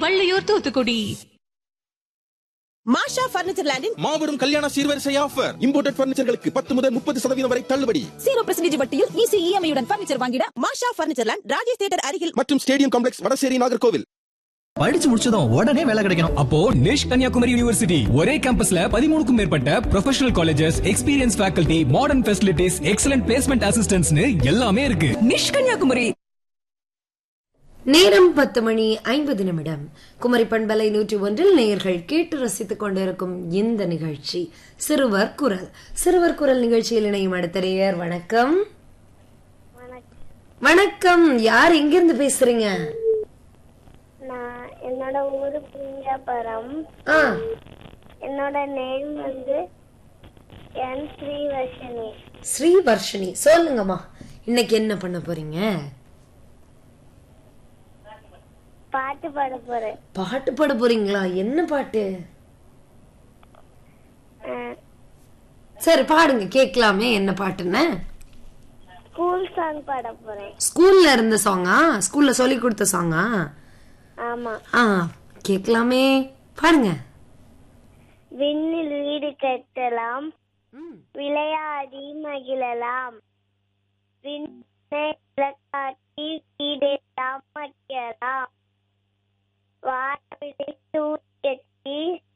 Valliyur Thoothukudi Masha furniture லேண்டின் மாபெரும் கல்யாண சீர்வரிசை ஆஃபர் இம்போர்ட்டட் பர்னிச்சர்களுக்கு பத்து முதல் முப்பது சதவீதம் வரை தள்ளுபடி ஜீரோ பெர்சன்டேஜ் வட்டியில் ஈஸி இஎம்ஐ உடன் பர்னிச்சர் வாங்கிட Masha furniture land Rajesh theatre அருகில் மற்றும் ஸ்டேடியம் காம்ப்ளெக்ஸ் வடசேரி நாகர்கோவில் படிச்சு முடிச்சதும் உடனே வேலை கிடைக்கணும் அப்போ நிஷ் கன்னியாகுமரி யூனிவர்சிட்டி ஒரே கேம்பஸ்ல பதிமூணுக்கும் மேற்பட்ட professional colleges experience faculty modern facilities excellent placement அசிஸ்டன்ட்ஸ்னு எல்லாமே இருக்கு நிஷ் கன்னியாகுமரி நேரம் பத்து மணி ஐம்பது நிமிடம் குமரி பண்பலை நூற்றி ஒன்றில் நேயர்கள் கேட்டு ரசித்துக் கொண்டிருக்கும் இந்த நிகழ்ச்சி சிறுவர் குரல் சிறுவர் குரல் நிகழ்ச்சியில் இணையும் அடுத்த நேயர் வணக்கம் வணக்கம் யார் எங்கிருந்து பேசுறீங்க நான் என்னோட ஊரு புங்கபுரம் ஆ என்னோட நேம் வந்து என் ஸ்ரீவர்ஷினி ஸ்ரீ வர்ஷினி சொல்லுங்கம்மா இன்னைக்கு என்ன பண்ண போறீங்க பாட்டு பாட போறேன் பாட்டு பாட போறீங்களா என்ன பாட்டு அஹ், சரி பாடுங்க கேட்கலாமே என்ன பாட்டுன்னு ஸ்கூல் சாங் பாட போறேன் ஸ்கூல்ல இருந்த சாங்கா ஸ்கூல்ல சொல்லி கொடுத்த சாங்கா ஆமா ஆ கேட்கலாமே பாடுங்க விண்ணில் வீடு கட்டலாம் விளையாடி மகிழலாம் விண்ணை விளக்காட்டி வீடெல்லாம் வைக்கலாம் வாழவிடை தூக்கி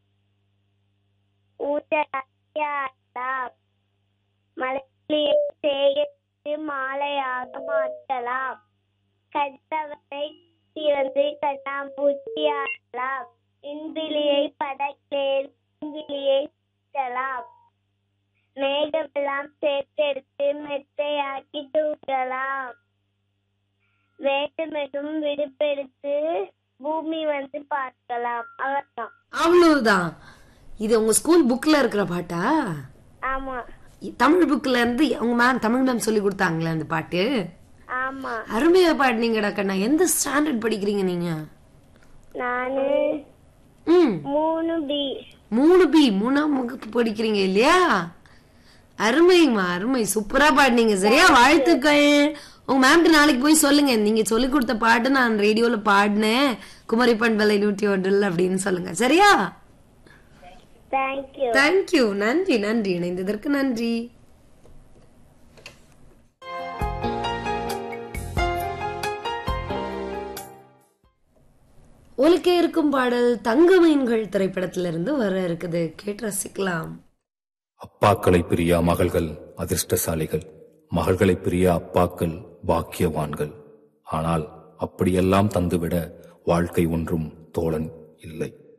ஊட்டலாக்கி ஆடலாம் மலையை சேகரித்து மாலையாக மாற்றலாம் கற்றவரை திறந்து கண்ணாம்பூச்சி ஆடலாம் விண்வெளியை படக்கேல் விண்வெளியை சுற்றலாம் மேகமெல்லாம் சேர்த்தெடுத்து மெத்தையாக்கி தூக்கலாம் வேண்டுமெனும் விடுப்பெடுத்து பூமி வந்து பார்க்கலாம் அவ்வளவுதான் அவ்வளவுதான் இது உங்க ஸ்கூல் புக்ல இருக்கிற பாட்டா ஆமா தமிழ் புக்ல இருந்து உங்க மேம் தமிழ் மேம் சொல்லி கொடுத்தாங்களே அந்த பாட்டு ஆமா அருமையா பாடினீங்கடா கண்ணா எந்த ஸ்டாண்டர்ட் படிக்கிறீங்க நீங்க நானு ம் மூணு பி மூணு பி மூணாம் வகுப்பு படிக்கிறீங்க இல்லையா அருமைங்கம்மா அருமை சூப்பரா பாடினீங்க சரியா வாழ்த்துக்கள் உங்க மேம்கிட்ட நாளைக்கு போய் சொல்லுங்க நீங்க சொல்லி கொடுத்த பாட்டு நான் ரேடியோல பாடினேன் குமரி பண்பலை நூற்றி ஒன்றில் அப்படின்னு சொல்லுங்க சரியா தேங்க்யூ தேங்க்யூ நன்றி நன்றி இணைந்ததற்கு நன்றி ஒலிக்க இருக்கும் பாடல் தங்க மீன்கள் திரைப்படத்திலிருந்து வர இருக்குது கேட்டு ரசிக்கலாம் அப்பாக்களை பிரியா மகள்கள் அதிர்ஷ்டசாலிகள் மகள்களை பிரியா அப்பாக்கள் பாக்கியவான்கள் ஆனால் அப்படியெல்லாம் தந்துவிட வாழ்க்கை ஒன்றும் தோழன் இல்லை